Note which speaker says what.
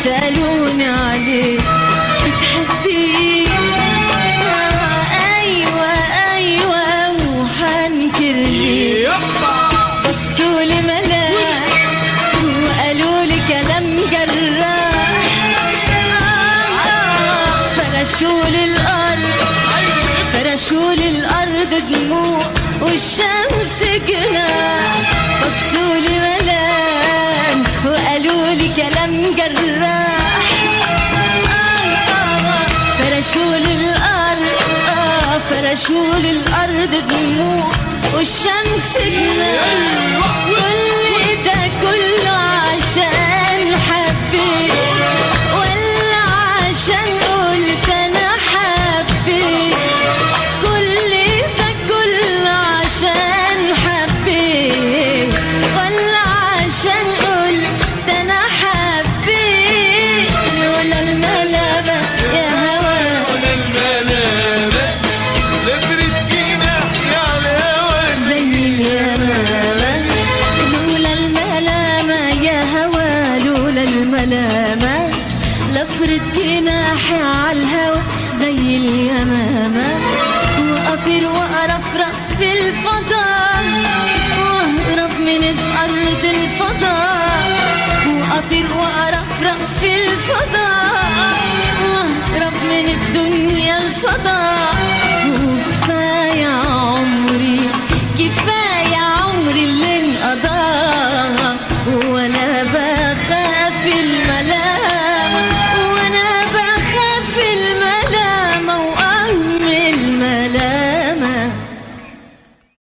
Speaker 1: سألوني عليه بتحبيه أيوة أيوة وحنكر ليه بصوا لي ملاك وقالوا لي كلام جراح آه، فرشوا لي الأرض فرشوا لي الأرض دموع والشمس جناح بصوا لي ملام وقالوا لي كلام جراح آه، آه، فرشوا لي الأرض آه، فرشوا لي الأرض دموع والشمس جناح كل ده كله عشان حبيت ولا عشان قلت أنا حبيت كل ده كله عشان حبيت ولا عشان قلت أنا حبيت ولا الملامة يا هوا
Speaker 2: ولا الملامة لفرت جناحي على الهوا
Speaker 1: زي اليمامة لولا الملامة يا هوا لولا الملامة لفرد جناحي على الهوا زي اليمامة وأطير وأرفرف في الفضاء وأهرب من الأرض الفضاء وأطير وأرفرف في الفضاء وأهرب من الدنيا الفضاء وكفاية عمري كفاية